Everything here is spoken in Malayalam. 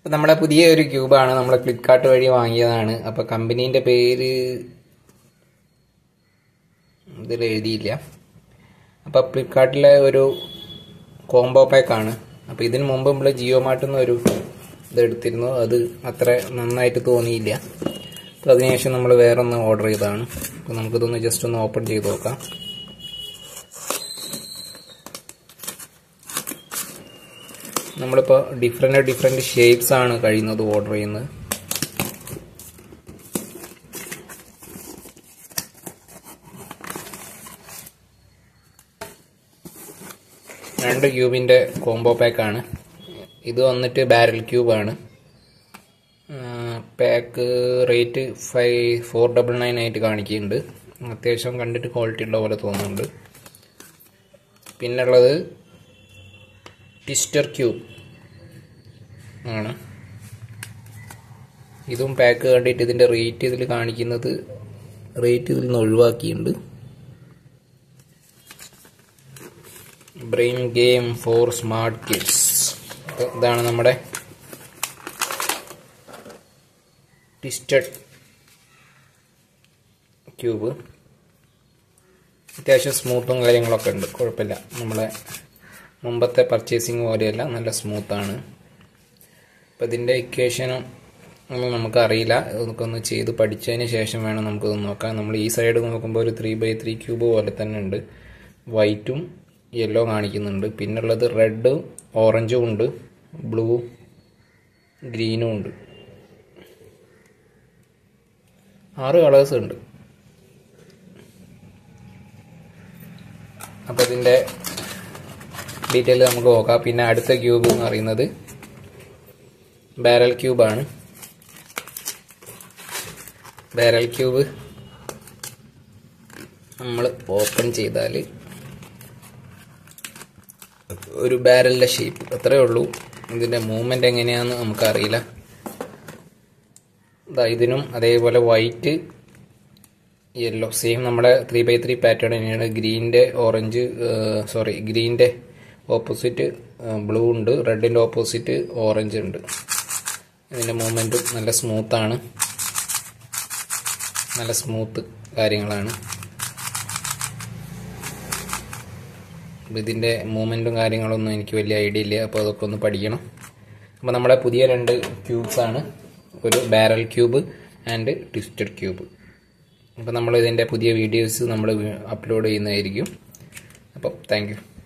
അപ്പോൾ നമ്മുടെ പുതിയ ഒരു ക്യൂബാണ് നമ്മൾ ഫ്ലിപ്കാർട്ട് വഴി വാങ്ങിയതാണ് അപ്പോൾ കമ്പനീൻ്റെ പേര് ഇതിൽ എഴുതിയില്ല അപ്പോൾ ഫ്ലിപ്കാർട്ടിലെ ഒരു കോംബോ പാക്കാണ് അപ്പോൾ ഇതിന് മുമ്പ് നമ്മൾ ജിയോ മാർട്ടിൽ നിന്ന് ഒരു ഇത് എടുത്തിരുന്നു അത് അത്ര നന്നായിട്ട് തോന്നിയില്ല അപ്പോൾ അതിനുശേഷം നമ്മൾ വേറെ ഒന്ന് ഓർഡർ ചെയ്തതാണ് അപ്പോൾ നമുക്കിതൊന്ന് ജസ്റ്റ് ഒന്ന് ഓപ്പൺ ചെയ്ത് നോക്കാം നമ്മളിപ്പോൾ ഡിഫറെൻറ്റ് ഡിഫറെൻറ്റ് ഷേപ്സ് ആണ് കഴിയുന്നത് ഓർഡർ ചെയ്യുന്നത് രണ്ട് ക്യൂബിൻ്റെ കോംബോ പാക്കാണ് ഇത് വന്നിട്ട് ബാരൽ ക്യൂബാണ് pack rate five four double nine ആയിട്ട് കാണിക്കുന്നുണ്ട് അത്യാവശ്യം കണ്ടിട്ട് ക്വാളിറ്റി ഉള്ള പോലെ തോന്നുന്നുണ്ട് പിന്നുള്ളത് ട്വിസ്റ്റർ ക്യൂബ് ആണ് ഇതും പാക്ക് കണ്ടിട്ട് ഇതിൻ്റെ റേറ്റ് ഇതിൽ കാണിക്കുന്നത് റേറ്റ് ഇതിൽ നിന്ന് ഒഴിവാക്കിയിട്ടുണ്ട് brain game for smart kids ഇതാണ് നമ്മുടെ ട്വിസ്റ്റഡ് ക്യൂബ് അത്യാവശ്യം സ്മൂത്തും കാര്യങ്ങളൊക്കെ ഉണ്ട് കുഴപ്പമില്ല നമ്മളെ മുമ്പത്തെ പർച്ചേസിങ് പോലെയല്ല നല്ല സ്മൂത്താണ് അപ്പം ഇതിൻ്റെ ഇക്വേഷനും ഒന്നും നമുക്കറിയില്ല ഇതൊക്കെ ഒന്ന് ചെയ്ത് പഠിച്ചതിന് ശേഷം വേണം നമുക്കിത് നോക്കാം നമ്മൾ ഈ സൈഡ് നോക്കുമ്പോൾ ഒരു ത്രീ ബൈ ത്രീ ക്യൂബ് പോലെ തന്നെ ഉണ്ട് വൈറ്റും യെല്ലോ കാണിക്കുന്നുണ്ട് പിന്നുള്ളത് റെഡ് ഓറഞ്ചും ഉണ്ട് ബ്ലൂ ഗ്രീനും ഉണ്ട് ആറ് കളേഴ്സ് ഉണ്ട് അപ്പോൾ ഇതിൻ്റെ ഡീറ്റെയിൽ നമുക്ക് നോക്കാം പിന്നെ അടുത്ത ക്യൂബ് എന്ന് പറയുന്നത് ബാരൽ ക്യൂബാണ് ബാരൽ ക്യൂബ് നമ്മൾ ഓപ്പൺ ചെയ്താൽ ഒരു ബാരലിൻ്റെ ഷേപ്പ് അത്രേ ഉള്ളൂ ഇതിൻ്റെ മൂവ്മെൻ്റ് എങ്ങനെയാണെന്ന് നമുക്കറിയില്ല ഇതാ ഇതിനും അതേപോലെ വൈറ്റ് യെല്ലോ സെയിം നമ്മുടെ ത്രീ ബൈ ത്രീ പാറ്റേൺ തന്നെയാണ് ഗ്രീൻ്റെ ഓറഞ്ച് സോറി ഗ്രീൻ്റെ ഓപ്പോസിറ്റ് ബ്ലൂ ഉണ്ട് റെഡിൻ്റെ ഓപ്പോസിറ്റ് ഓറഞ്ച് ഉണ്ട് ഇതിൻ്റെ മൂവ്മെൻറ്റും നല്ല സ്മൂത്താണ് നല്ല സ്മൂത്ത് കാര്യങ്ങളാണ് ഇതിൻ്റെ മൂവ്മെൻറ്റും കാര്യങ്ങളൊന്നും എനിക്ക് വലിയ ഐഡിയ ഇല്ല അപ്പോൾ അതൊക്കെ ഒന്ന് പഠിക്കണം അപ്പോൾ നമ്മുടെ പുതിയ രണ്ട് ക്യൂബ്സ് ആണ് ഒരു barrel cube and twisted cube അപ്പോൾ നമ്മൾ ഇതിൻ്റെ പുതിയ വീഡിയോസ് നമ്മൾ അപ്ലോഡ് ചെയ്യുന്നതായിരിക്കും അപ്പം താങ്ക്